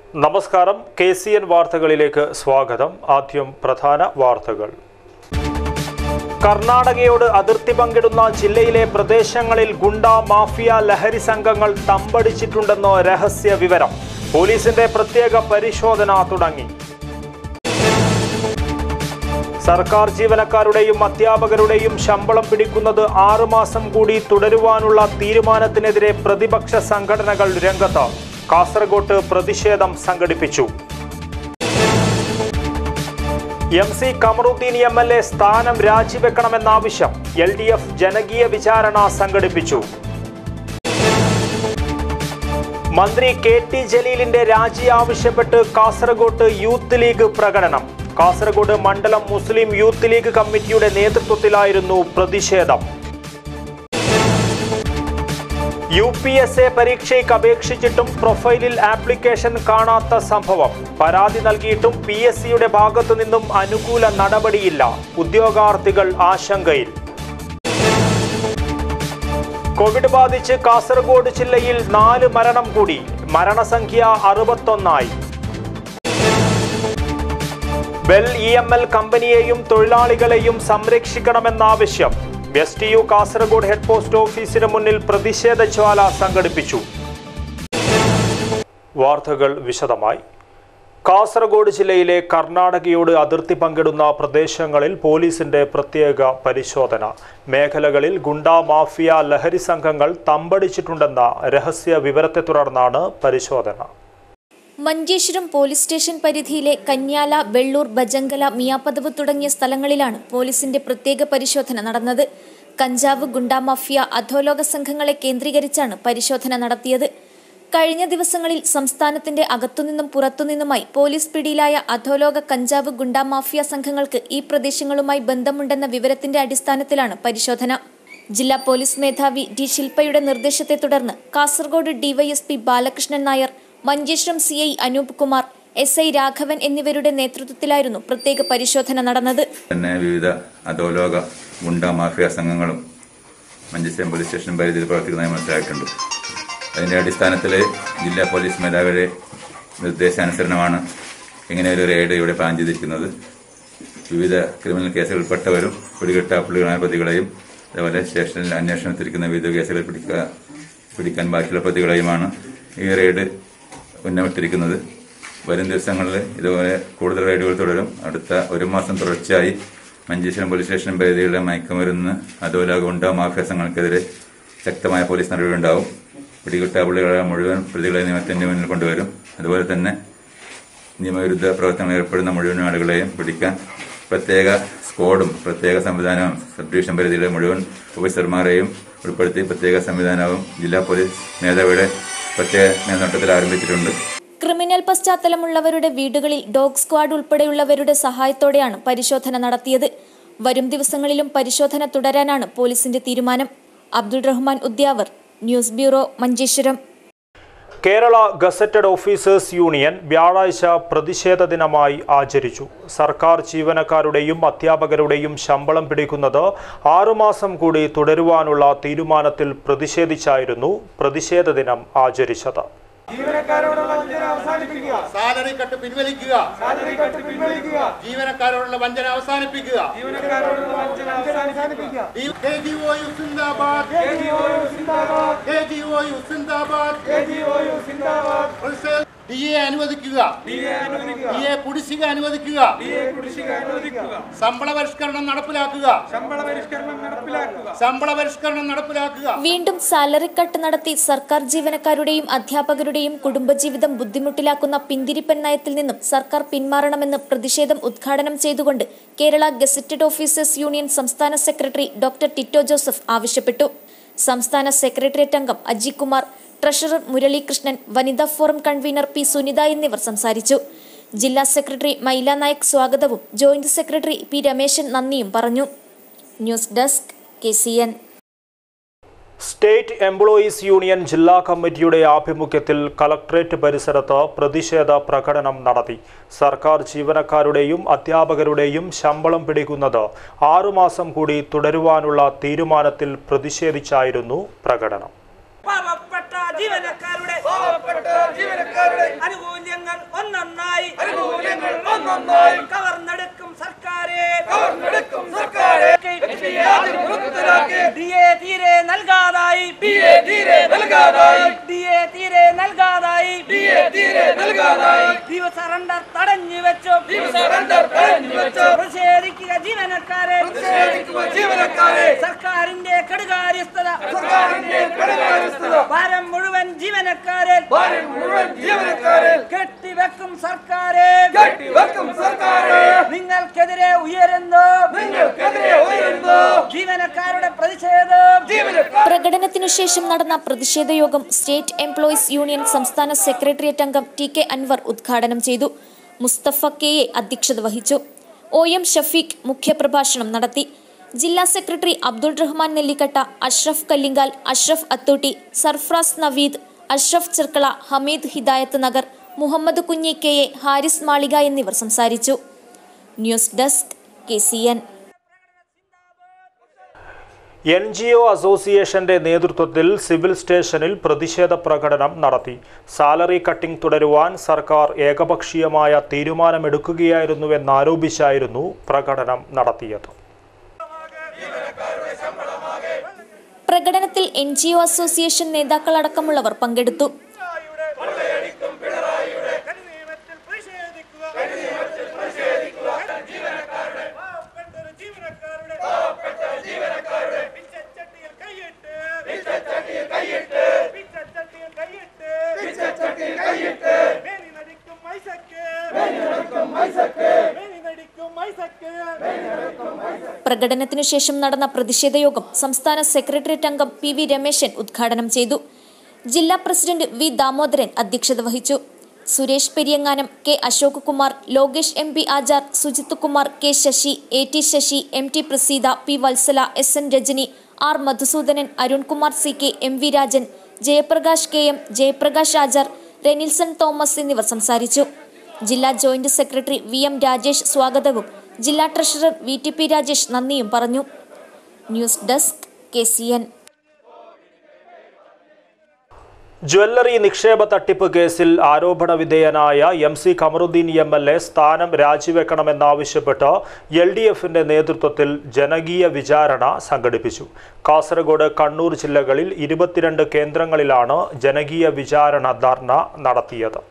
നമസ്കാരം K C N വാർത്തകളിലേക്ക് സ്വാഗതം ആദ്യം പ്രധാന വാർത്തകൾ കർണാടകയോട് അതിർത്തി പങ്കിടുന്ന ജില്ലയിലെ പ്രദേശങ്ങളിൽ ഗുണ്ട മാഫിയ ലഹരി സംഘങ്ങൾ തമ്പടിച്ചിട്ടുണ്ടെന്ന് രഹസ്യ വിവരം പോലീസിന്റെ പ്രത്യേക പരിശോധന തുടങ്ങി സർക്കാർ ജീവനക്കാരുടെയും അധ്യാപകരുടെയും ശമ്പളം പിടിക്കുന്നത് ആറുമാസം കൂടി തുടരുവാനുള്ള തീരുമാനത്തിനെതിരെ പ്രതിപക്ഷ സംഘടനകൾ രംഗത്ത് കാസർഗോട്ട് പ്രതിഷേധം സംഘടിപ്പിച്ചു M C Kamaruddin M L A സ്ഥാനം രാജിവെക്കണമെന്ന ആവശ്യം എൽ ഡി എഫ് ജനകീയ വിചാരണ സംഘടിപ്പിച്ചു മന്ത്രി കെ ടി ജലീലിന്റെ രാജി ആവശ്യപ്പെട്ട് കാസർഗോട്ട് യൂത്ത് ലീഗ് പ്രകടനം കാസർഗോഡ് മണ്ഡലം മുസ്ലിം യൂത്ത് ലീഗ് കമ്മിറ്റിയുടെ നേതൃത്വത്തിലായിരുന്നു പ്രതിഷേധം യു പി എസ് എ പരീക്ഷയ്ക്ക് അപേക്ഷിച്ചിട്ടും പ്രൊഫൈലിൽ ആപ്ലിക്കേഷൻ കാണാത്ത സംഭവം പരാതി നൽകിയിട്ടും പി എസ് സിയുടെ ഭാഗത്തു നിന്നും അനുകൂല നടപടിയില്ല ഉദ്യോഗാർത്ഥികൾ ആശങ്കയിൽ കോവിഡ് ബാധിച്ച് കാസർഗോഡ് ജില്ലയിൽ നാല് മരണം കൂടി മരണസംഖ്യ അറുപത്തൊന്നായി ബെൽ ഇ എം എൽ കമ്പനിയെയും തൊഴിലാളികളെയും സംരക്ഷിക്കണമെന്ന ആവശ്യം S T U Kasargod head post ഓഫീസിന് മുന്നിൽ പ്രതിഷേധ ജ്വാല സംഘടിപ്പിച്ചു വാർത്തകൾ വിശദമായി കാസർഗോഡ് ജില്ലയിലെ കർണാടകയോട് അതിർത്തി പങ്കിടുന്ന പ്രദേശങ്ങളിൽ പോലീസിന്റെ പ്രത്യേക പരിശോധന മേഖലകളിൽ ഗുണ്ട മാഫിയ ലഹരി സംഘങ്ങൾ തമ്പടിച്ചിട്ടുണ്ടെന്ന രഹസ്യ വിവരത്തെ തുടർന്നാണ് പരിശോധന മഞ്ചേശ്വരം പോലീസ് സ്റ്റേഷൻ പരിധിയിലെ കന്യാല വെള്ളൂർ ബജങ്കല മിയാപദവ് തുടങ്ങിയ സ്ഥലങ്ങളിലാണ് പോലീസിന്റെ പ്രത്യേക പരിശോധന നടന്നത് കഞ്ചാവ് ഗുണ്ടാമാഫിയ അധോലോക സംഘങ്ങളെ കേന്ദ്രീകരിച്ചാണ് പരിശോധന നടത്തിയത് കഴിഞ്ഞ ദിവസങ്ങളിൽ സംസ്ഥാനത്തിന്റെ അകത്തുനിന്നും പുറത്തുനിന്നുമായി പോലീസ് പിടിയിലായ അധോലോക കഞ്ചാവ് ഗുണ്ടാമാഫിയ സംഘങ്ങൾക്ക് ഈ പ്രദേശങ്ങളുമായി ബന്ധമുണ്ടെന്ന വിവരത്തിന്റെ അടിസ്ഥാനത്തിലാണ് പരിശോധന ജില്ലാ പോലീസ് മേധാവി ഡി ശില്പയുടെ നിർദ്ദേശത്തെ തുടർന്ന് Kasargod DySP Balakrishnan Nair Manjeshwaram C I Anoop Kumar S I Raghavan എന്നിവരുടെ നേതൃത്വത്തിലായിരുന്നു പ്രത്യേക പരിശോധന നടന്നത് തന്നെ വിവിധ അധോലോക ഗുണ്ട മാഫിയ സംഘങ്ങളും മഞ്ചേശ്വരം പോലീസ് സ്റ്റേഷൻ പരിധിയിൽ പ്രവർത്തിക്കുന്നതായി മനസ്സിലായിട്ടുണ്ട് അതിന്റെ അടിസ്ഥാനത്തിൽ ജില്ലാ പോലീസ് മേധാവിയുടെ നിർദ്ദേശാനുസരണമാണ് ഇങ്ങനെ ഒരു റെയ്ഡ് ഇവിടെ പ്ലാൻ ചെയ്തിരിക്കുന്നത് വിവിധ ക്രിമിനൽ കേസുകളിൽപ്പെട്ടവരും പിടികിട്ടാപ്പുള്ളികളായ പ്രതികളെയും അതേപോലെ സ്റ്റേഷനിൽ അന്വേഷണത്തിരിക്കുന്ന വിവിധ കേസുകൾ പിടിക്കുക പിടിക്കാൻ ബാക്കിയുള്ള പ്രതികളെയുമാണ് ഈ റെയ്ഡ് ഉന്നമിട്ടിരിക്കുന്നത് വരും ദിവസങ്ങളിൽ ഇതുപോലെ കൂടുതൽ റെയ്ഡുകൾ തുടരും അടുത്ത ഒരു മാസം തുടർച്ചയായി മഞ്ചേശ്വരം പോലീസ് സ്റ്റേഷൻ പരിധിയിലെ മയക്കുമരുന്ന് അതുപോലെ ഗുണ്ട മാഫിയ സംഘങ്ങൾക്കെതിരെ ശക്തമായ പോലീസ് നടപടി ഉണ്ടാവും പിടികിട്ടാപ്പുള്ളികളെ മുഴുവൻ പ്രതികളെ നിയമത്തിന്റെ മുന്നിൽ കൊണ്ടുവരും അതുപോലെ തന്നെ നിയമവിരുദ്ധ പ്രവർത്തനങ്ങളിൽ ഏർപ്പെടുന്ന മുഴുവൻ ആളുകളെയും പിടിക്കാൻ പ്രത്യേക സ്ക്വാഡും പ്രത്യേക സംവിധാനവും സബ് ഡിവിഷൻ പരിധിയിലെ മുഴുവൻ ഓഫീസർമാരെയും ഉൾപ്പെടുത്തി പ്രത്യേക സംവിധാനവും ജില്ലാ പോലീസ് മേധാവിയുടെ പ്രത്യേക മേൽനോട്ടത്തിൽ ആരംഭിച്ചിട്ടുണ്ട് ക്രിമിനൽ പശ്ചാത്തലമുള്ളവരുടെ വീടുകളിൽ ഡോഗ് സ്ക്വാഡ് ഉൾപ്പെടെയുള്ളവരുടെ സഹായത്തോടെയാണ് പരിശോധന നടത്തിയത് വരും ദിവസങ്ങളിലും പരിശോധന തുടരാനാണ് പോലീസിന്റെ തീരുമാനം Abdul Rahman Udyavar news bureau Manjeshwaram Kerala gazetted officers union വ്യാഴാഴ്ച പ്രതിഷേധ ദിനമായി ആചരിച്ചു സർക്കാർ ജീവനക്കാരുടെയും അധ്യാപകരുടെയും ശമ്പളം പിടിക്കുന്നത് ആറുമാസം കൂടി തുടരുവാനുള്ള തീരുമാനത്തിൽ പ്രതിഷേധിച്ചായിരുന്നു പ്രതിഷേധ ദിനം ആചരിച്ചത് ജീവനക്കാരോടുള്ള വഞ്ചന അവസാനിപ്പിക്കുക സാലറി കട്ട് പിൻവലിക്കുക സാലറി കട്ട് പിൻവലിക്കുക ജീവനക്കാരോടുള്ള വഞ്ചന അവസാനിപ്പിക്കുക ജീവനക്കാരോടുള്ള വഞ്ചന അവസാനിപ്പിക്കുക KGOU സിന്ദാബാദ് KGOU സിന്ദാബാദ് KGOU സിന്ദാബാദ് KGOU സിന്ദാബാദ് ഡി എ അനുവദിക്കുക DA അനുവദിക്കുക ഡി എ കുടിശ്ശിക അനുവദിക്കുക DA കുടിശ്ശിക അനുവദിക്കുക ശമ്പള പരിഷ്കരണം നടപ്പിലാക്കുക ശമ്പള പരിഷ്കരണം നടപ്പിലാക്കുക ശമ്പള പരിഷ്കരണം നടപ്പിലാക്കുക വീണ്ടും സാലറി കട്ട് നടത്തി സർക്കാർ ജീവനക്കാരുടെയും അധ്യാപകരുടെയും കുടുംബജീവിതം ബുദ്ധിമുട്ടിലാക്കുന്ന പിന്തിരിപ്പൻ നയത്തിൽ നിന്നും സർക്കാർ പിന്മാറണമെന്ന് പ്രതിഷേധം ഉദ്ഘാടനം ചെയ്തുകൊണ്ട് കേരള ഗസറ്റഡ് ഓഫീസേഴ്സ് യൂണിയൻ സംസ്ഥാന സെക്രട്ടറി ഡോക്ടർ ടിറ്റോ ജോസഫ് ആവശ്യപ്പെട്ടു സംസ്ഥാന സെക്രട്ടേറിയറ്റ് അംഗം അജി കുമാർ ട്രഷറർ മുരളീകൃഷ്ണൻ വനിതാ ഫോറം കൺവീനർ പി സുനിത എന്നിവർ സംസാരിച്ചു ജില്ലാ സെക്രട്ടറി മൈല നായക് സ്വാഗതവും ജോയിന്റ് സെക്രട്ടറി പി രമേശൻ നന്ദിയും പറഞ്ഞു news desk K C N state employees union ജില്ലാ കമ്മിറ്റിയുടെ ആഭിമുഖ്യത്തിൽ കളക്ട്രേറ്റ് പരിസരത്ത് പ്രതിഷേധ പ്രകടനം നടത്തി സർക്കാർ ജീവനക്കാരുടെയും അധ്യാപകരുടെയും ശമ്പളം പിടിക്കുന്നത് ആറുമാസം കൂടി തുടരുവാനുള്ള തീരുമാനത്തിൽ പ്രതിഷേധിച്ചായിരുന്നു പ്രകടനം പാവപ്പെട്ട ജീവനക്കാരുടെ പാവപ്പെട്ട ജീവനക്കാരുടെ ആനുകൂല്യങ്ങൾ ദ്വീപ് സറണ്ടർ തടഞ്ഞു വെച്ചു പ്രതിഷേധിക്കുക ജീവനക്കാരെ സർക്കാരിന്റെ കടുകാര്യസ്ഥത ഭാരം മുഴുവൻ ജീവനക്കാരെ കെട്ടിവെക്കും സർക്കാരെ നിങ്ങൾക്കെതിരെ ഉയരുന്നു ജീവനക്കാരുടെ പ്രതിഷേധം പ്രകടനത്തിനു ശേഷം നടന്ന പ്രതിഷേധ യോഗം സ്റ്റേറ്റ് എംപ്ലോയീസ് യൂണിയൻ സംസ്ഥാന സെക്രട്ടേറിയറ്റ് അംഗം ടി കെ അൻവർ ഉദ്ഘാടനം ചെയ്തു മുസ്തഫ കെ എ അധ്യക്ഷത വഹിച്ചു ഒ എം ഷഫീഖ് മുഖ്യപ്രഭാഷണം നടത്തി ജില്ലാ സെക്രട്ടറി അബ്ദുൾ റഹ്മാൻ നെല്ലിക്കട്ട അഷ്റഫ് കല്ലിങ്കാൽ അഷ്റഫ് അത്തൂട്ടി സർഫ്രാസ് നവീദ് അഷ്റഫ് ചെർക്കള ഹമീദ് ഹിദായത്ത് നഗർ മുഹമ്മദ് കുഞ്ഞി കെ എ ഹാരിസ് മാളിക എന്നിവർ സംസാരിച്ചു news desk K C N N G O അസോസിയേഷന്റെ നേതൃത്വത്തിൽ സിവിൽ സ്റ്റേഷനിൽ പ്രതിഷേധ പ്രകടനം നടത്തി സാലറി കട്ടിംഗ് തുടരുവാൻ സർക്കാർ ഏകപക്ഷീയമായ തീരുമാനമെടുക്കുകയായിരുന്നുവെന്നാരോപിച്ചായിരുന്നു പ്രകടനം നടത്തിയത് പ്രകടനത്തിൽ എൻ ജി ഒ അസോസിയേഷൻ നേതാക്കളടക്കമുള്ളവർ പങ്കെടുത്തു പ്രകടനത്തിനു ശേഷം നടന്ന പ്രതിഷേധ യോഗം സംസ്ഥാന സെക്രട്ടേറിയറ്റ് അംഗം പി വി രമേശൻ ഉദ്ഘാടനം ചെയ്തു ജില്ലാ പ്രസിഡന്റ് വി ദാമോദരൻ അധ്യക്ഷത വഹിച്ചു Suresh Periyanganam K Ashok Kumar Lokesh M P Achar Sujith Kumar K Sasi A T Sasi M T Praseetha P Valsala S N Rajani R Madhusoodanan Arunkumar C K M V Rajan Jayaprakash K M Jayaprakash Achar Renilson Thomas എന്നിവർ സംസാരിച്ചു ജില്ലാ joint secretary V M Rajesh സ്വാഗതവും ജില്ലാ treasurer V T P Rajesh നന്ദിയും പറഞ്ഞു news desk K C N jewellery നിക്ഷേപ തട്ടിപ്പ് കേസിൽ ആരോപണ വിധേയനായ M C Kamaruddin M L A സ്ഥാനം രാജിവെക്കണമെന്നാവശ്യപ്പെട്ട് എൽ ഡി എഫിന്റെ നേതൃത്വത്തിൽ ജനകീയ വിചാരണ സംഘടിപ്പിച്ചു കാസർഗോഡ് കണ്ണൂർ ജില്ലകളിൽ ഇരുപത്തിരണ്ട് കേന്ദ്രങ്ങളിലാണ് ജനകീയ വിചാരണ ധർണ നടത്തിയത്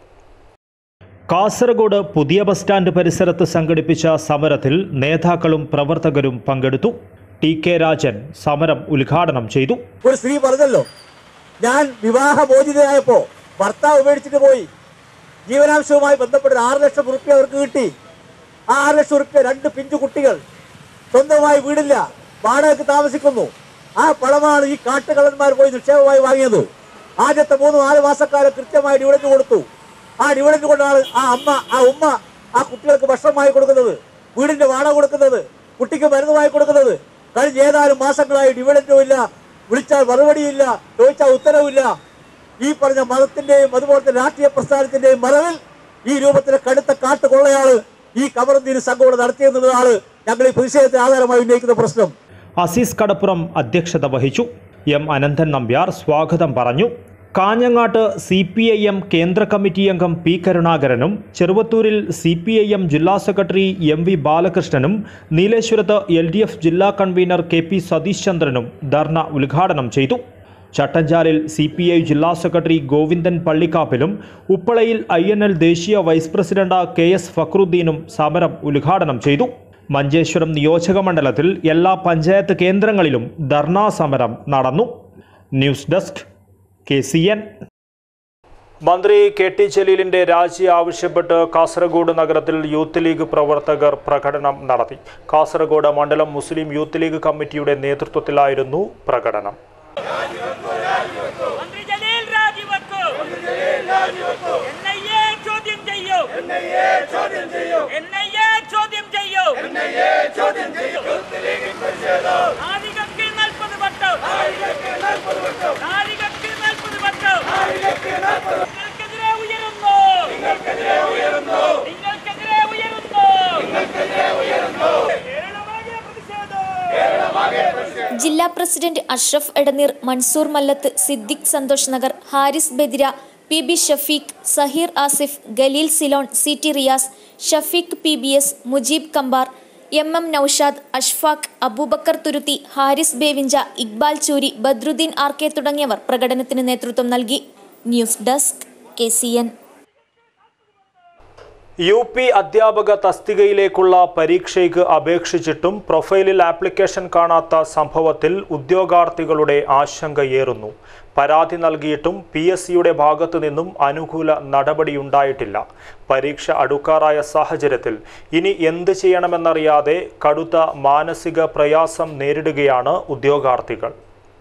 കാസർഗോഡ് പുതിയ ബസ് സ്റ്റാൻഡ് പരിസരത്ത് സംഘടിപ്പിച്ച സമരത്തിൽ നേതാക്കളും പ്രവർത്തകരും പങ്കെടുത്തു ടി കെ രാജൻ സമരം ഉദ്ഘാടനം ചെയ്തു ഒരു സ്ത്രീ പറഞ്ഞല്ലോ ഞാൻ വിവാഹമോചിതയായപ്പോ ഭർത്താവ് ഉപേക്ഷിച്ചിട്ട് പോയി ജീവനാംശവുമായി ബന്ധപ്പെട്ട് ഒരു ആറ് ലക്ഷം റുപ്യ അവർക്ക് കിട്ടി ആ ആറ് ലക്ഷം റുപ്യ രണ്ട് പിഞ്ചു കുട്ടികൾ സ്വന്തമായി വീടില്ല വാടകയ്ക്ക് താമസിക്കുന്നു ആ പണമാണ് ഈ കാട്ടുകള്ളന്മാർ പോയി നിക്ഷേപമായി വാങ്ങിയത് ആദ്യത്തെ മൂന്ന് നാല് മാസക്കാലം കൃത്യമായി ഡിവിഡൻഡ് കൊടുത്തു ആ ഡിവിഡൻഡ് കൊണ്ടാണ് ആ അമ്മ ആ ഉമ്മ ആ കുട്ടികൾക്ക് ഭക്ഷണമായി കൊടുക്കുന്നത് വീടിന്റെ വാടക കൊടുക്കുന്നത് കുട്ടിക്ക് മരുന്നുമായി കൊടുക്കുന്നത് കഴിഞ്ഞ ഏതാനും മാസങ്ങളായി ഡിവിഡൻഡും ഇല്ല വിളിച്ചാൽ മറുപടിയില്ല ചോദിച്ചാൽ ഉത്തരവില്ല ഈ പറഞ്ഞ മതത്തിന്റെയും അതുപോലെ തന്നെ രാഷ്ട്രീയ പ്രസ്ഥാനത്തിന്റെയും മറവിൽ ഈ രൂപത്തിലെ കടുത്ത കാട്ടുകൊള്ളയാണ് ഈ കമറുദ്ദീൻ സംഘം നടത്തിയെന്നുള്ളതാണ് ഞങ്ങൾ ഈ പ്രതിഷേധത്തിന് ആധാരമായി ഉന്നയിക്കുന്ന പ്രശ്നം അസീസ് കടപ്പുറം അധ്യക്ഷത വഹിച്ചു എം അനന്തൻ നമ്പ്യാർ സ്വാഗതം പറഞ്ഞു കാഞ്ഞങ്ങാട്ട് സി പി ഐ എം കേന്ദ്ര കമ്മിറ്റി അംഗം പി കരുണാകരനും ചെറുവത്തൂരിൽ സി പി ഐ എം ജില്ലാ സെക്രട്ടറി എം വി ബാലകൃഷ്ണനും നീലേശ്വരത്ത് എൽ ഡി എഫ് ജില്ലാ കൺവീനർ കെ പി സതീഷ് ചന്ദ്രനും ധർണ ഉദ്ഘാടനം ചെയ്തു ചട്ടഞ്ചാലിൽ സി പി ഐ ജില്ലാ സെക്രട്ടറി ഗോവിന്ദൻ പള്ളിക്കാപ്പിലും ഉപ്പളയിൽ ഐ എൻ എൽ ദേശീയ വൈസ് പ്രസിഡന്റ് കെ എസ് ഫക്രുദ്ദീനും സമരം ഉദ്ഘാടനം ചെയ്തു മഞ്ചേശ്വരം നിയോജക മണ്ഡലത്തിൽ എല്ലാ പഞ്ചായത്ത് കേന്ദ്രങ്ങളിലും ധർണാ സമരം നടന്നു news desk K C N മന്ത്രി കെ ടി ജലീലിന്റെ രാജി ആവശ്യപ്പെട്ട് കാസർഗോഡ് നഗരത്തിൽ യൂത്ത് ലീഗ് പ്രവർത്തകർ പ്രകടനം നടത്തി കാസർഗോഡ് മണ്ഡലം മുസ്ലിം യൂത്ത് ലീഗ് കമ്മിറ്റിയുടെ നേതൃത്വത്തിലായിരുന്നു പ്രകടനം മന്ത്രി ജലീൽ രാജിവെക്കൂ എൻ ഐ എ ചോദ്യം ചെയ്യൂ എൻ ഐ എ ചോദ്യം ചെയ്യൂ നാഴികക്ക് നാൽപ്പത് വട്ടം നാഴികക്ക് നാൽപ്പത് വട്ടം നിങ്ങൾക്കെതിരെ ഉയരുന്നു നിങ്ങൾക്കെതിരെ ഉയരുന്നു കേരളമാകെ പ്രതിഷേധം ജില്ലാ president Ashraf Edneer Mansoor Mallath Siddique Santhosh Nagar Haris Badira P B Shafeeq Saheer Asif Galeel Ceylon C T Riyas Shafeeq P B S Mujeeb Kambar M M Noushad Ashfaq Abubakar Thuruthi Haris Bevinje Iqbal Choori Badruddin R K തുടങ്ങിയവർ പ്രകടനത്തിന് നേതൃത്വം നൽകി news desk K C N U P അധ്യാപക തസ്തികയിലേക്കുള്ള പരീക്ഷയ്ക്ക് അപേക്ഷിച്ചിട്ടും പ്രൊഫൈലിൽ ആപ്ലിക്കേഷൻ കാണാത്ത സംഭവത്തിൽ ഉദ്യോഗാർത്ഥികളുടെ ആശങ്കയേറുന്നു പരാതി നൽകിയിട്ടും പി എസ് സിയുടെ ഭാഗത്തു നിന്നും അനുകൂല നടപടിയുണ്ടായിട്ടില്ല പരീക്ഷ അടുക്കാറായ സാഹചര്യത്തിൽ ഇനി എന്ത് ചെയ്യണമെന്നറിയാതെ കടുത്ത മാനസിക പ്രയാസം നേരിടുകയാണ് ഉദ്യോഗാർത്ഥികൾ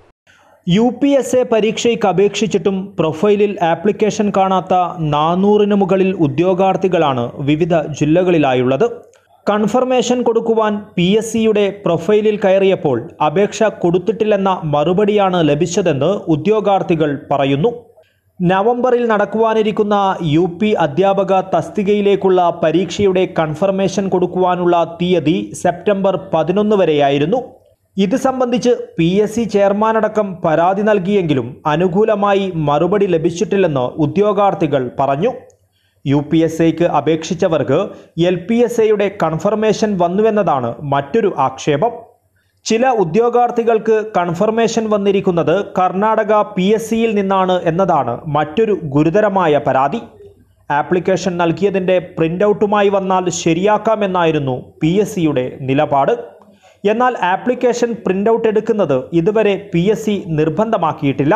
യു പി എസ് എ പരീക്ഷയ്ക്ക് അപേക്ഷിച്ചിട്ടും പ്രൊഫൈലിൽ ആപ്ലിക്കേഷൻ കാണാത്ത നാനൂറിന് മുകളിൽ ഉദ്യോഗാർത്ഥികളാണ് വിവിധ ജില്ലകളിലായുള്ളത് കൺഫർമേഷൻ കൊടുക്കുവാൻ പി എസ് സിയുടെ പ്രൊഫൈലിൽ കയറിയപ്പോൾ അപേക്ഷ കൊടുത്തിട്ടില്ലെന്ന മറുപടിയാണ് ലഭിച്ചതെന്ന് ഉദ്യോഗാർത്ഥികൾ പറയുന്നു നവംബറിൽ നടക്കുവാനിരിക്കുന്ന യു പി അധ്യാപക തസ്തികയിലേക്കുള്ള പരീക്ഷയുടെ കൺഫർമേഷൻ കൊടുക്കുവാനുള്ള തീയതി സെപ്റ്റംബർ പതിനൊന്ന് വരെയായിരുന്നു ഇത് സംബന്ധിച്ച് പി എസ് സി ചെയർമാനടക്കം പരാതി നൽകിയെങ്കിലും അനുകൂലമായി മറുപടി ലഭിച്ചിട്ടില്ലെന്ന് ഉദ്യോഗാർത്ഥികൾ പറഞ്ഞു യു പി എസ് എക്ക് അപേക്ഷിച്ചവർക്ക് എൽ പി എസ് എയുടെ കൺഫർമേഷൻ വന്നുവെന്നതാണ് മറ്റൊരു ആക്ഷേപം ചില ഉദ്യോഗാർത്ഥികൾക്ക് കൺഫർമേഷൻ വന്നിരിക്കുന്നത് കർണാടക പി എസ് സിയിൽ നിന്നാണ് എന്നതാണ് മറ്റൊരു ഗുരുതരമായ പരാതി ആപ്ലിക്കേഷൻ നൽകിയതിൻ്റെ പ്രിൻ്റൗട്ടുമായി വന്നാൽ ശരിയാക്കാമെന്നായിരുന്നു പി എസ് സിയുടെ നിലപാട് എന്നാൽ ആപ്ലിക്കേഷൻ പ്രിൻ്റൗട്ട് എടുക്കുന്നത് ഇതുവരെ പി എസ് സി നിർബന്ധമാക്കിയിട്ടില്ല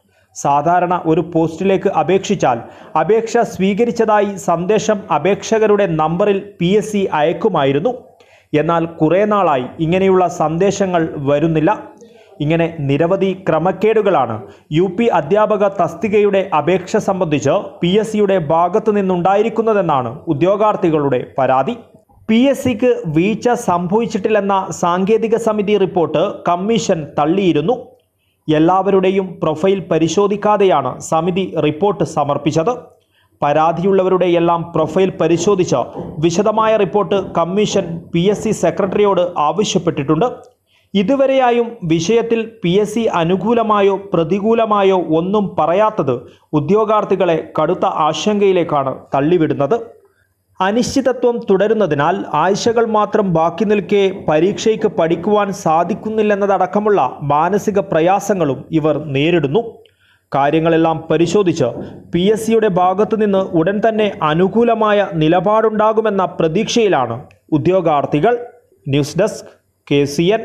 സാധാരണ ഒരു പോസ്റ്റിലേക്ക് അപേക്ഷിച്ചാൽ അപേക്ഷ സ്വീകരിച്ചതായി സന്ദേശം അപേക്ഷകരുടെ നമ്പറിൽ പി എസ് സി അയക്കുമായിരുന്നു എന്നാൽ കുറേ നാളായി ഇങ്ങനെയുള്ള സന്ദേശങ്ങൾ വരുന്നില്ല ഇങ്ങനെ നിരവധി ക്രമക്കേടുകളാണ് യു പി അധ്യാപക തസ്തികയുടെ അപേക്ഷ സംബന്ധിച്ച് പി എസ് സിയുടെ ഭാഗത്തു നിന്നുണ്ടായിരിക്കുന്നതെന്നാണ് ഉദ്യോഗാർത്ഥികളുടെ പരാതി പി എസ് സിക്ക് വീഴ്ച സംഭവിച്ചിട്ടില്ലെന്ന സാങ്കേതിക സമിതി റിപ്പോർട്ട് കമ്മീഷൻ തള്ളിയിരുന്നു എല്ലാവരുടെയും പ്രൊഫൈൽ പരിശോധിക്കാതെയാണ് സമിതി റിപ്പോർട്ട് സമർപ്പിച്ചത് പരാതിയുള്ളവരുടെ എല്ലാം പ്രൊഫൈൽ പരിശോധിച്ച് വിശദമായ report commission P S C സെക്രട്ടറിയോട് ആവശ്യപ്പെട്ടിട്ടുണ്ട് ഇതുവരെയായും വിഷയത്തിൽ പി എസ് സി അനുകൂലമായോ പ്രതികൂലമായോ ഒന്നും പറയാത്തത് ഉദ്യോഗാർത്ഥികളെ കടുത്ത ആശങ്കയിലേക്കാണ് തള്ളിവിടുന്നത് അനിശ്ചിതത്വം തുടരുന്നതിനാൽ ആഴ്ചകൾ മാത്രം ബാക്കി നിൽക്കെ പരീക്ഷയ്ക്ക് പഠിക്കുവാൻ സാധിക്കുന്നില്ലെന്നതടക്കമുള്ള മാനസിക പ്രയാസങ്ങളും ഇവർ നേരിടുന്നു കാര്യങ്ങളെല്ലാം പരിശോധിച്ച് പി എസ് സിയുടെ ഭാഗത്തു നിന്ന് ഉടൻ തന്നെ അനുകൂലമായ നിലപാടുണ്ടാകുമെന്ന പ്രതീക്ഷയിലാണ് ഉദ്യോഗാർത്ഥികൾ news desk K C N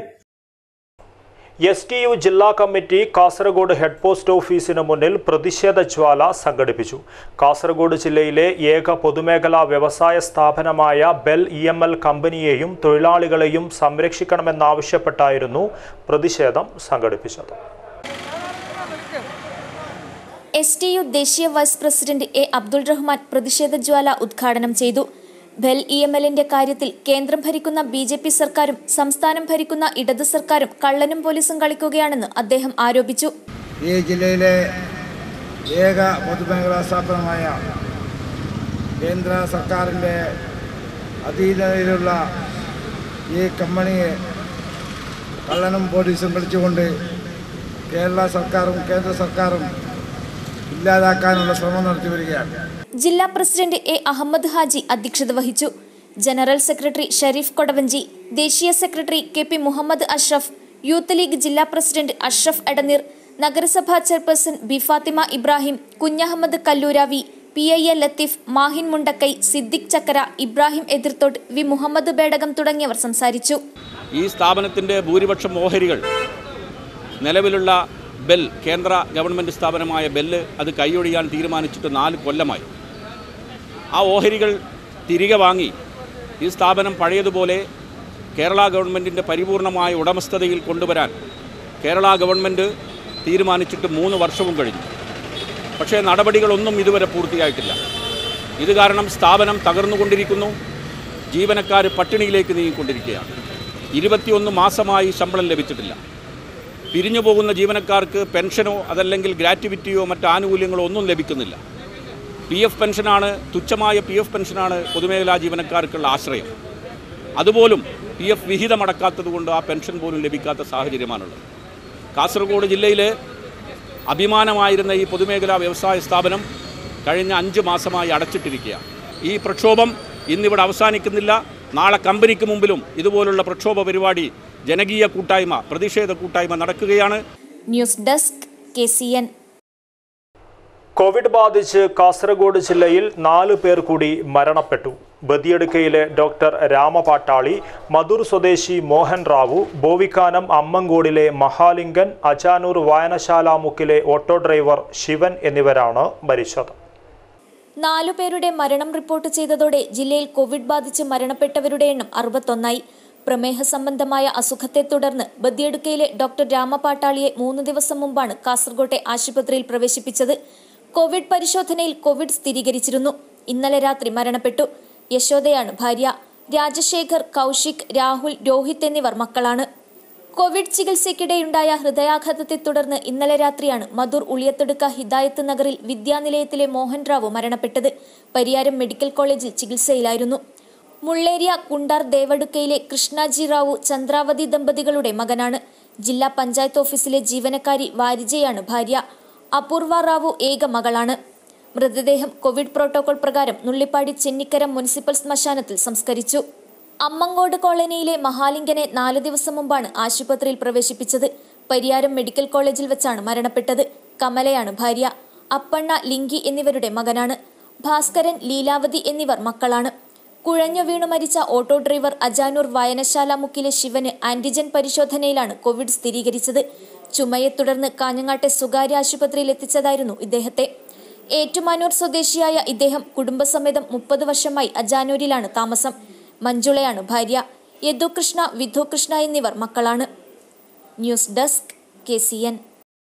S T U ജില്ലാ കമ്മിറ്റി കാസർഗോഡ് ഹെഡ് പോസ്റ്റ് ഓഫീസിന് മുന്നിൽ പ്രതിഷേധ ജ്വാല സംഘടിപ്പിച്ചു കാസർഗോഡ് ജില്ലയിലെ ഏക പൊതുമേഖലാ വ്യവസായ സ്ഥാപനമായ ബെൽ ഇ എം എൽ കമ്പനിയെയും തൊഴിലാളികളെയും സംരക്ഷിക്കണമെന്നാവശ്യപ്പെട്ടായിരുന്നു പ്രതിഷേധം സംഘടിപ്പിച്ചത് എസ് ടി യു ദേശീയ vice president A Abdul Rahman പ്രതിഷേധ ജ്വാല ഉദ്ഘാടനം ചെയ്തു ബെൽ ഇ എം എല്ലിന്റെ കാര്യത്തിൽ കേന്ദ്രം ഭരിക്കുന്ന ബി ജെ പി സർക്കാരും സംസ്ഥാനം ഭരിക്കുന്ന ഇടത് സർക്കാരും കള്ളനും പോലീസും കളിക്കുകയാണെന്ന് അദ്ദേഹം ആരോപിച്ചു ഈ ജില്ലയിലെ ഏക പൊതുമേഖലാ സ്ഥാപനമായ കേന്ദ്ര സർക്കാരിൻ്റെ അധീനതയിലുള്ള ഈ കമ്പനിയെ കള്ളനും പോലീസും കളിച്ചുകൊണ്ട് കേരള സർക്കാരും കേന്ദ്ര സർക്കാരും ഇല്ലാതാക്കാനുള്ള ശ്രമം നടത്തി വരികയാണ് ജില്ലാ പ്രസിഡന്റ് എ അഹമ്മദ് ഹാജി അധ്യക്ഷത വഹിച്ചു ജനറൽ സെക്രട്ടറി ഷരീഫ് കൊടവഞ്ചി ദേശീയ secretary K P Muhammad Ashraf youth league ജില്ലാ പ്രസിഡന്റ് അഷ്റഫ് എടനീർ നഗരസഭാ chairperson B Fathima Ibrahim Kunhahammed Kalluravi P I A Latheef Mahin Mundakkai Siddique Chakkara Ibrahim Ethirthode V Muhammad Bedakam തുടങ്ങിയവർ സംസാരിച്ചു ഈ സ്ഥാപനത്തിൻ്റെ ഭൂരിപക്ഷം ഓഹരികൾ നിലവിലുള്ള ബെൽ കേന്ദ്ര ഗവൺമെൻറ് സ്ഥാപനമായ ബെല്ല് അത് കൈയൊഴിയാൻ തീരുമാനിച്ചിട്ട് നാല് കൊല്ലമായി ആ ഓഹരികൾ തിരികെ വാങ്ങി ഈ സ്ഥാപനം പഴയതുപോലെ കേരള ഗവൺമെൻറ്റിൻ്റെ പരിപൂർണമായ ഉടമസ്ഥതയിൽ കൊണ്ടുവരാൻ കേരള ഗവൺമെൻറ് തീരുമാനിച്ചിട്ട് മൂന്ന് വർഷവും കഴിഞ്ഞു പക്ഷേ നടപടികളൊന്നും ഇതുവരെ പൂർത്തിയായിട്ടില്ല ഇത് കാരണം സ്ഥാപനം തകർന്നുകൊണ്ടിരിക്കുന്നു ജീവനക്കാർ പട്ടിണിയിലേക്ക് നീങ്ങിക്കൊണ്ടിരിക്കുകയാണ് ഇരുപത്തിയൊന്ന് മാസമായി ശമ്പളം ലഭിച്ചിട്ടില്ല പിരിഞ്ഞു പോകുന്ന ജീവനക്കാർക്ക് പെൻഷനോ അതല്ലെങ്കിൽ ഗ്രാറ്റുവിറ്റിയോ മറ്റ് ആനുകൂല്യങ്ങളോ ഒന്നും ലഭിക്കുന്നില്ല പി എഫ് പെൻഷനാണ് തുച്ഛമായ പി എഫ് പെൻഷനാണ് പൊതുമേഖലാ ജീവനക്കാർക്കുള്ള ആശ്രയം അതുപോലും പി എഫ് വിഹിതമടക്കാത്തതുകൊണ്ട് ആ പെൻഷൻ പോലും ലഭിക്കാത്ത സാഹചര്യമാണുള്ളത് കാസർഗോഡ് ജില്ലയിലെ അഭിമാനമായിരുന്ന ഈ പൊതുമേഖലാ വ്യവസായ സ്ഥാപനം കഴിഞ്ഞ അഞ്ച് മാസമായി അടച്ചിട്ടിരിക്കുകയാണ് ഈ പ്രക്ഷോഭം ഇന്നിവിടെ അവസാനിക്കുന്നില്ല നാളെ കമ്പനിക്ക് മുമ്പിലും ഇതുപോലുള്ള പ്രക്ഷോഭ പരിപാടി ജനകീയ കൂട്ടായ്മ പ്രതിഷേധ കൂട്ടായ്മ നടക്കുകയാണ് news desk K C N covid ബാധിച്ച് കാസർഗോഡ് ജില്ലയിൽ നാല് പേർ കൂടി മരണപ്പെട്ടു ബദിയടുക്കയിലെ ഡോക്ടർ രാമപാട്ടാളി മധുർ സ്വദേശി മോഹൻ റാവു ബോവിക്കാനം അമ്മങ്കോടിലെ മഹാലിംഗൻ അജാനൂർ വായനശാല മുക്കിലെ ഓട്ടോ ഡ്രൈവർ ശിവൻ എന്നിവരാണ് മരിച്ചത് നാലു പേരുടെ മരണം റിപ്പോർട്ട് ചെയ്തതോടെ ജില്ലയിൽ കോവിഡ് ബാധിച്ച് മരണപ്പെട്ടവരുടെ എണ്ണം അറുപത്തൊന്നായി പ്രമേഹ സംബന്ധമായ അസുഖത്തെ തുടർന്ന് ബദിയടുക്കയിലെ ഡോക്ടർ രാമപാട്ടാളിയെ മൂന്ന് ദിവസം മുമ്പാണ് കാസർകോട്ടെ ആശുപത്രിയിൽ പ്രവേശിപ്പിച്ചത് കോവിഡ് പരിശോധനയിൽ കോവിഡ് സ്ഥിരീകരിച്ചിരുന്നു ഇന്നലെ രാത്രി മരണപ്പെട്ടു യശോദയാണ് ഭാര്യ രാജശേഖർ കൗശിക് രാഹുൽ രോഹിത് എന്നിവർ മക്കളാണ് കോവിഡ് ചികിത്സയ്ക്കിടെയുണ്ടായ ഹൃദയാഘാതത്തെ തുടർന്ന് ഇന്നലെ രാത്രിയാണ് മധുർ ഉളിയത്തൊടുക്ക ഹിദായത്ത് നഗറിൽ വിദ്യാനിലയത്തിലെ മോഹൻ റാവു മരണപ്പെട്ടത് പരിയാരം മെഡിക്കൽ കോളേജിൽ ചികിത്സയിലായിരുന്നു മുള്ളേരിയ കുണ്ടാർ ദേവടുക്കയിലെ കൃഷ്ണാജി റാവു ചന്ദ്രാവതി ദമ്പതികളുടെ മകനാണ് ജില്ലാ പഞ്ചായത്ത് ഓഫീസിലെ ജീവനക്കാരി വാരിജയാണ് ഭാര്യ അപൂർവ റാവു ഏക മകളാണ് മൃതദേഹം കോവിഡ് പ്രോട്ടോകോൾ പ്രകാരം നുള്ളിപ്പാടി ചെന്നിക്കര മുനിസിപ്പൽ ശ്മശാനത്തിൽ സംസ്കരിച്ചു അമ്മങ്കോട് കോളനിയിലെ മഹാലിംഗനെ നാല് ദിവസം മുമ്പാണ് ആശുപത്രിയിൽ പ്രവേശിപ്പിച്ചത് പരിയാരം മെഡിക്കൽ കോളേജിൽ വെച്ചാണ് മരണപ്പെട്ടത് കമലയാണ് ഭാര്യ അപ്പണ്ണ ലിങ്കി എന്നിവരുടെ മകനാണ് ഭാസ്കരൻ ലീലാവതി എന്നിവർ മക്കളാണ് കുഴഞ്ഞു വീണു മരിച്ച ഓട്ടോ ഡ്രൈവർ അജാനൂർ വായനശാല മുക്കിലെ ശിവന് ആന്റിജൻ പരിശോധനയിലാണ് കോവിഡ് സ്ഥിരീകരിച്ചത് ചുമയെ തുടർന്ന് കാഞ്ഞങ്ങാട്ടെ സ്വകാര്യ ആശുപത്രിയിൽ എത്തിച്ചതായിരുന്നു ഇദ്ദേഹത്തെ ഏറ്റുമാനൂർ സ്വദേശിയായ ഇദ്ദേഹം കുടുംബസമേതം മുപ്പത് വർഷമായി അജാനൂരിലാണ് താമസം മഞ്ജുളയാണ് ഭാര്യ യദുകൃഷ്ണ വിധുകൃഷ്ണ എന്നിവർ മക്കളാണ് news desk K C N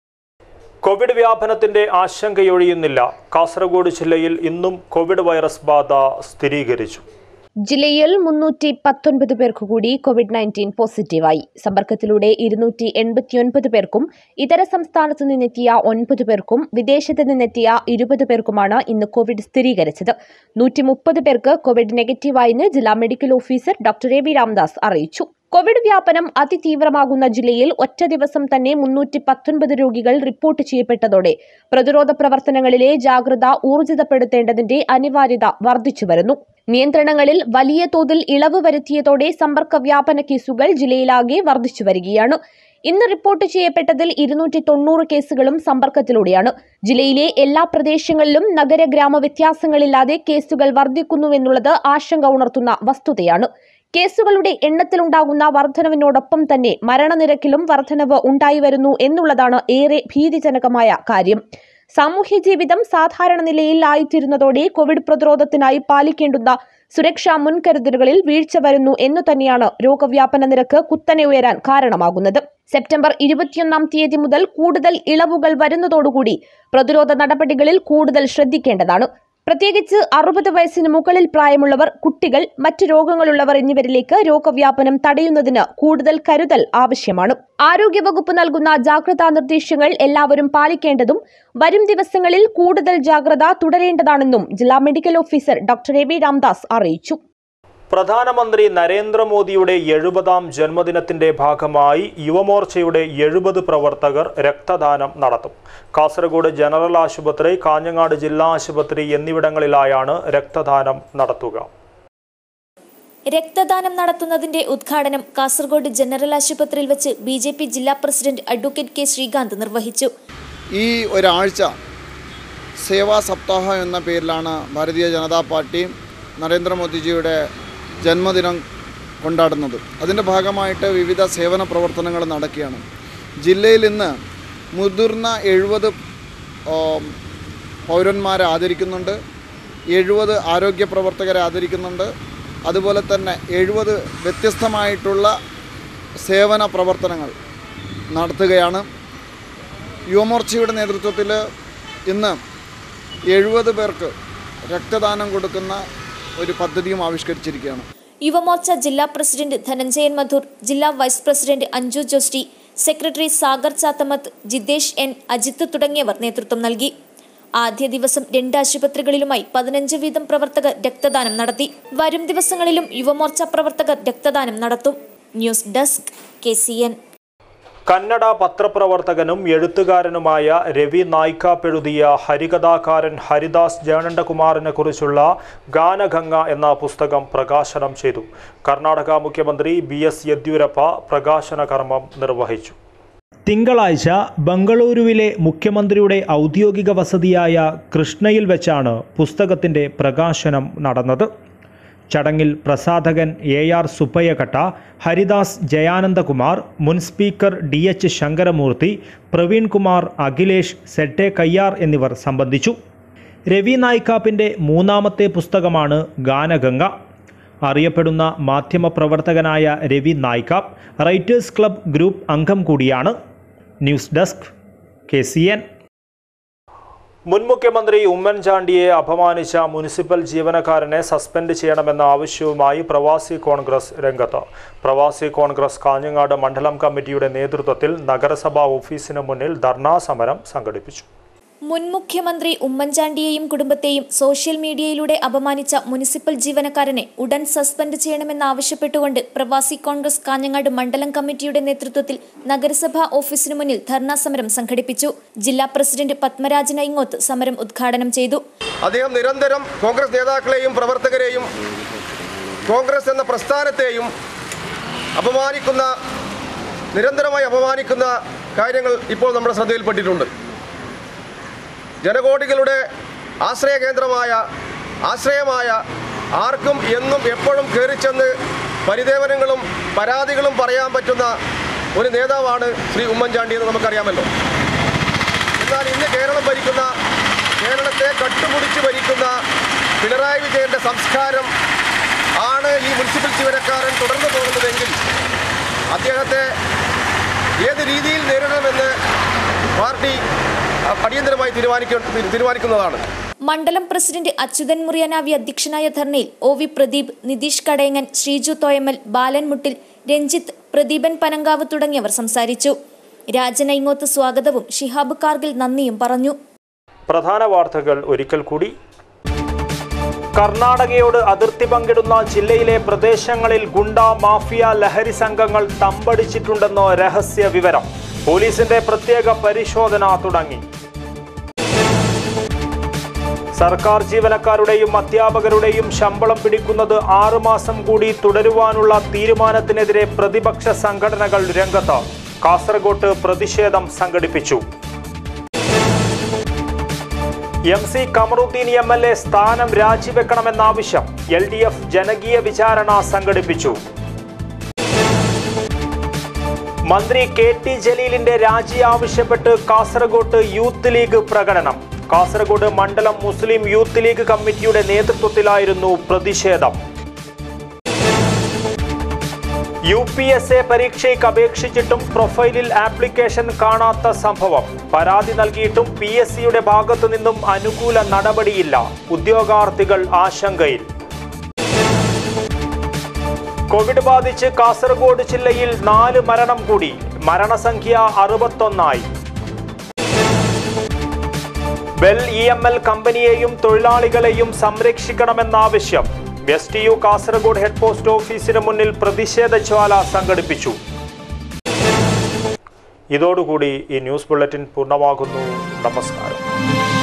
covid വ്യാപനത്തിന്റെ ആശങ്കയൊഴിയുന്നില്ല കാസർഗോഡ് ജില്ലയിൽ ഇന്നും കോവിഡ് വൈറസ് ബാധ സ്ഥിരീകരിച്ചു ജില്ലയിൽ മുന്നൂറ്റി പത്തൊൻപത് പേർക്ക് കൂടി കോവിഡ് നയൻറ്റീൻ പോസിറ്റീവായി സമ്പർക്കത്തിലൂടെ ഇരുന്നൂറ്റി എൺപത്തിയൊൻപത് പേർക്കും ഇതര സംസ്ഥാനത്തു നിന്നെത്തിയ ഒൻപത് പേർക്കും വിദേശത്ത് നിന്നെത്തിയ ഇരുപത് പേർക്കുമാണ് ഇന്ന് കോവിഡ് സ്ഥിരീകരിച്ചത് നൂറ്റി മുപ്പത് പേർക്ക് കോവിഡ് നെഗറ്റീവായെന്ന് ജില്ലാ medical officer doctor A V Ramdas അറിയിച്ചു കോവിഡ് വ്യാപനം അതിതീവ്രമാകുന്ന ജില്ലയിൽ ഒറ്റ ദിവസം തന്നെ മുന്നൂറ്റി പത്തൊൻപത് രോഗികൾ റിപ്പോർട്ട് ചെയ്യപ്പെട്ടതോടെ പ്രതിരോധ പ്രവർത്തനങ്ങളിലെ ജാഗ്രത ഊർജിതപ്പെടുത്തേണ്ടതിന്റെ അനിവാര്യത വർദ്ധിച്ചുവരുന്നു നിയന്ത്രണങ്ങളിൽ വലിയ തോതിൽ ഇളവ് വരുത്തിയതോടെ സമ്പർക്ക വ്യാപന കേസുകൾ ജില്ലയിലാകെ വർദ്ധിച്ചു വരികയാണ് ഇന്ന് റിപ്പോർട്ട് ചെയ്യപ്പെട്ടതിൽ ഇരുന്നൂറ്റി തൊണ്ണൂറ് കേസുകളും സമ്പർക്കത്തിലൂടെയാണ് ജില്ലയിലെ എല്ലാ പ്രദേശങ്ങളിലും നഗര ഗ്രാമ വ്യത്യാസങ്ങളില്ലാതെ കേസുകൾ വർദ്ധിക്കുന്നുവെന്നുള്ളത് ആശങ്ക ഉണർത്തുന്ന വസ്തുതയാണ് കേസുകളുടെ എണ്ണത്തിലുണ്ടാകുന്ന വർധനവിനോടൊപ്പം തന്നെ മരണനിരക്കിലും വർധനവ് ഉണ്ടായി വരുന്നു എന്നുള്ളതാണ് ഏറെ ഭീതിജനകമായ കാര്യം സാമൂഹ്യ ജീവിതം സാധാരണ നിലയിൽ ആയിത്തീരുന്നതോടെ കോവിഡ് പ്രതിരോധത്തിനായി പാലിക്കേണ്ടുന്ന സുരക്ഷാ മുൻകരുതലുകളിൽ വീഴ്ച വരുന്നു എന്നു തന്നെയാണ് രോഗവ്യാപന നിരക്ക് കുത്തനെ ഉയരാൻ കാരണമാകുന്നത് സെപ്റ്റംബർ ഇരുപത്തിയൊന്നാം തീയതി മുതൽ കൂടുതൽ ഇളവുകൾ വരുന്നതോടുകൂടി പ്രതിരോധ നടപടികളിൽ കൂടുതൽ ശ്രദ്ധിക്കേണ്ടതാണ് പ്രത്യേകിച്ച് അറുപത് വയസ്സിന് മുകളിൽ പ്രായമുള്ളവർ കുട്ടികൾ മറ്റ് രോഗങ്ങളുള്ളവർ എന്നിവരിലേക്ക് രോഗവ്യാപനം തടയുന്നതിന് കൂടുതൽ കരുതൽ ആവശ്യമാണ് ആരോഗ്യവകുപ്പ് നൽകുന്ന ജാഗ്രതാ നിർദ്ദേശങ്ങൾ എല്ലാവരും പാലിക്കേണ്ടതും വരും ദിവസങ്ങളിൽ കൂടുതൽ ജാഗ്രത തുടരേണ്ടതാണെന്നും ജില്ലാ medical officer doctor A V Ramdas അറിയിച്ചു പ്രധാനമന്ത്രി നരേന്ദ്രമോദിയുടെ എഴുപതാം ജന്മദിനത്തിന്റെ ഭാഗമായി യുവമോർച്ചയുടെ എഴുപത് പ്രവർത്തകർ രക്തദാനം നടത്തും കാസർഗോഡ് ജനറൽ ആശുപത്രി കാഞ്ഞങ്ങാട് ജില്ലാ ആശുപത്രി എന്നിവിടങ്ങളിലായാണ് രക്തദാനം നടത്തുക രക്തദാനം നടത്തുന്നതിന്റെ ഉദ്ഘാടനം കാസർഗോഡ് ജനറൽ ആശുപത്രിയിൽ വെച്ച് ബി ജെ പി ജില്ലാ പ്രസിഡന്റ് അഡ്വക്കേറ്റ് കെ ശ്രീകാന്ത് നിർവഹിച്ചു ഈ ഒരാഴ്ച സേവാ സപ്താഹം എന്ന പേരിലാണ് ഭാരതീയ ജനതാ പാർട്ടി നരേന്ദ്രമോദിജിയുടെ ജന്മദിനം കൊണ്ടാടുന്നത് അതിൻ്റെ ഭാഗമായിട്ട് വിവിധ സേവന പ്രവർത്തനങ്ങൾ നടക്കുകയാണ് ജില്ലയിൽ ഇന്ന് മുതിർന്ന എഴുപത് പൗരന്മാരെ ആദരിക്കുന്നുണ്ട് എഴുപത് ആരോഗ്യ പ്രവർത്തകരെ ആദരിക്കുന്നുണ്ട് അതുപോലെ തന്നെ എഴുപത് വ്യത്യസ്തമായിട്ടുള്ള സേവന പ്രവർത്തനങ്ങൾ നടത്തുകയാണ് യുവമോർച്ചയുടെ നേതൃത്വത്തിൽ ഇന്ന് എഴുപത് പേർക്ക് രക്തദാനം കൊടുക്കുന്ന ഒരു പദ്ധതിയും ആവിഷ്കരിച്ചിരിക്കുകയാണ് യുവമോർച്ച ജില്ലാ പ്രസിഡന്റ് ധനഞ്ജയൻ മധുർ ജില്ലാ vice president Anju Josty secretary Sagar Chathamath Jithesh N Ajith തുടങ്ങിയവർ നേതൃത്വം നൽകി ആദ്യ ദിവസം രണ്ട് ആശുപത്രികളിലുമായി പതിനഞ്ച് വീതം പ്രവർത്തകർ രക്തദാനം നടത്തി വരും ദിവസങ്ങളിലും യുവമോർച്ച പ്രവർത്തകർ രക്തദാനം നടത്തും news desk K C N Kannada പത്രപ്രവർത്തകനും എഴുത്തുകാരനുമായ രവി നായ്ക്കാപ്പെഴുതിയ ഹരികഥാകാരൻ ഹരിദാസ് ജയനന്ദകുമാറിനെ കുറിച്ചുള്ള ഗാനഗംഗ എന്ന പുസ്തകം പ്രകാശനം ചെയ്തു കർണാടക മുഖ്യമന്ത്രി ബി എസ് യെദ്യൂരപ്പ പ്രകാശന കർമ്മം നിർവഹിച്ചു തിങ്കളാഴ്ച ബംഗളൂരുവിലെ മുഖ്യമന്ത്രിയുടെ ഔദ്യോഗിക വസതിയായ കൃഷ്ണയിൽ വെച്ചാണ് പുസ്തകത്തിൻ്റെ പ്രകാശനം നടന്നത് ചടങ്ങിൽ പ്രസാധകൻ എ ആർ സുപ്പയ്യക്കട്ട ഹരിദാസ് ജയാനന്ദകുമാർ മുൻ speaker D H Shankaramurthy Praveen Kumar Akhilesh Sette Kayyar എന്നിവർ സംബന്ധിച്ചു രവി നായിക്കാപ്പിൻ്റെ മൂന്നാമത്തെ പുസ്തകമാണ് ഗാനഗംഗ അറിയപ്പെടുന്ന മാധ്യമപ്രവർത്തകനായ Ravi Naikkap writers club group അംഗം കൂടിയാണ് news desk K C N മുൻ മുഖ്യമന്ത്രി ഉമ്മൻചാണ്ടിയെ അപമാനിച്ച മുനിസിപ്പൽ ജീവനക്കാരനെ സസ്പെൻഡ് ചെയ്യണമെന്ന ആവശ്യവുമായി പ്രവാസി കോൺഗ്രസ് രംഗത്ത് പ്രവാസി കോൺഗ്രസ് കാഞ്ഞങ്ങാട് മണ്ഡലം കമ്മിറ്റിയുടെ നേതൃത്വത്തിൽ നഗരസഭാ ഓഫീസിന് മുന്നിൽ ധർണാ സമരം സംഘടിപ്പിച്ചു മുൻ മുഖ്യമന്ത്രി ഉമ്മൻചാണ്ടിയെയും കുടുംബത്തെയും സോഷ്യൽ മീഡിയയിലൂടെ അപമാനിച്ച മുനിസിപ്പൽ ജീവനക്കാരനെ ഉടൻ സസ്പെൻഡ് ചെയ്യണമെന്നാവശ്യപ്പെട്ടുകൊണ്ട് പ്രവാസി കോൺഗ്രസ് കാഞ്ഞങ്ങാട് മണ്ഡലം കമ്മിറ്റിയുടെ നേതൃത്വത്തിൽ നഗരസഭാ ഓഫീസിനു മുന്നിൽ ധർണാ സമരം സംഘടിപ്പിച്ചു ജില്ലാ പ്രസിഡന്റ് പത്മരാജൻ ഐങ്ങോത്ത് സമരം ഉദ്ഘാടനം ചെയ്തു അദ്ദേഹം നിരന്തരം കോൺഗ്രസ് നേതാക്കളെയും പ്രവർത്തകരെയും കോൺഗ്രസ് എന്ന പ്രസ്ഥാനത്തെയും അപമാനിക്കുന്ന നിരന്തരമായി അപമാനിക്കുന്ന കാര്യങ്ങൾ ഇപ്പോൾ നമ്മുടെ ശ്രദ്ധയിൽപ്പെട്ടിട്ടുണ്ട് ജനകോടികളുടെ ആശ്രയ കേന്ദ്രമായ ആശ്രയമായ ആർക്കും എന്നും എപ്പോഴും കയറിച്ചെന്ന് പരിദേവനങ്ങളും പരാതികളും പറയാൻ പറ്റുന്ന ഒരു നേതാവാണ് ശ്രീ ഉമ്മൻചാണ്ടി എന്ന് നമുക്കറിയാമല്ലോ എന്നാൽ ഇന്ന് കേരളം ഭരിക്കുന്ന കേരളത്തെ കട്ടുമുടിച്ച് ഭരിക്കുന്ന പിണറായി വിജയന്റെ സംസ്കാരം ആണ് ഈ മുനിസിപ്പൽ ജീവനക്കാരൻ തുടർന്നു പോകുന്നതെങ്കിൽ അദ്ദേഹത്തെ ഏത് രീതിയിൽ നേരിടണമെന്ന് പാർട്ടി അടിയന്തരമായി തീരുമാനിക്ക തീരുമാനിക്കുന്നതാണ് മണ്ഡലം പ്രസിഡന്റ് അച്യുതൻ മുറിയനാവി അധ്യക്ഷനായ ധർണയിൽ ഒ വി പ്രദീപ് നിതീഷ് കടയങ്ങൻ ശ്രീജു തോയമൽ ബാലൻ മുട്ടിൽ രഞ്ജിത്ത് പ്രദീപൻ പനങ്കാവ് തുടങ്ങിയവർ സംസാരിച്ചു രാജൻ ഐങ്ങോത്ത് സ്വാഗതവും ഷിഹാബ് കാർഗിൽ നന്ദിയും പറഞ്ഞു പ്രധാന വാർത്തകൾ ഒരിക്കൽ കൂടി കർണാടകയോട് അതിർത്തി പങ്കിടുന്ന ജില്ലയിലെ പ്രദേശങ്ങളിൽ ഗുണ്ട മാഫിയ ലഹരി സംഘങ്ങൾ തമ്പടിച്ചിട്ടുണ്ടെന്നോ രഹസ്യ വിവരം പോലീസിന്റെ പ്രത്യേക പരിശോധന തുടങ്ങി സർക്കാർ ജീവനക്കാരുടെയും അധ്യാപകരുടെയും ശമ്പളം പിടിക്കുന്നത് ആറുമാസം കൂടി തുടരുവാനുള്ള തീരുമാനത്തിനെതിരെ പ്രതിപക്ഷ സംഘടനകൾ രംഗത്ത് കാസർഗോട്ട് പ്രതിഷേധം സംഘടിപ്പിച്ചു M C Kamaruddin M L A സ്ഥാനം രാജിവെക്കണമെന്ന ആവശ്യം എൽ ഡി എഫ് ജനകീയ വിചാരണ സംഘടിപ്പിച്ചു മന്ത്രി കെ ടി ജലീലിന്റെ രാജി ആവശ്യപ്പെട്ട് കാസർഗോട്ട് യൂത്ത് ലീഗ് പ്രകടനം കാസർഗോഡ് മണ്ഡലം മുസ്ലിം യൂത്ത് ലീഗ് കമ്മിറ്റിയുടെ നേതൃത്വത്തിലായിരുന്നു പ്രതിഷേധം യു പി എസ് എ പരീക്ഷയ്ക്ക് അപേക്ഷിച്ചിട്ടും പ്രൊഫൈലിൽ ആപ്ലിക്കേഷൻ കാണാത്ത സംഭവം പരാതി നൽകിയിട്ടും പി എസ് സിയുടെ ഭാഗത്തു നിന്നും അനുകൂല നടപടിയില്ല ഉദ്യോഗാർത്ഥികൾ ആശങ്കയിൽ കോവിഡ് ബാധിച്ച് കാസർഗോഡ് ജില്ലയിൽ നാല് മരണം കൂടി മരണസംഖ്യ അറുപത്തൊന്നായി ബെൽ ഇ എം എൽ കമ്പനിയെയും തൊഴിലാളികളെയും സംരക്ഷിക്കണമെന്ന ആവശ്യം S T U Kasargod head post ഓഫീസിന് മുന്നിൽ പ്രതിഷേധ ജ്വാല സംഘടിപ്പിച്ചു ഇതോടുകൂടി ഈ ന്യൂസ് ബുള്ളറ്റിൻ പൂർണ്ണമാകുന്നു നമസ്കാരം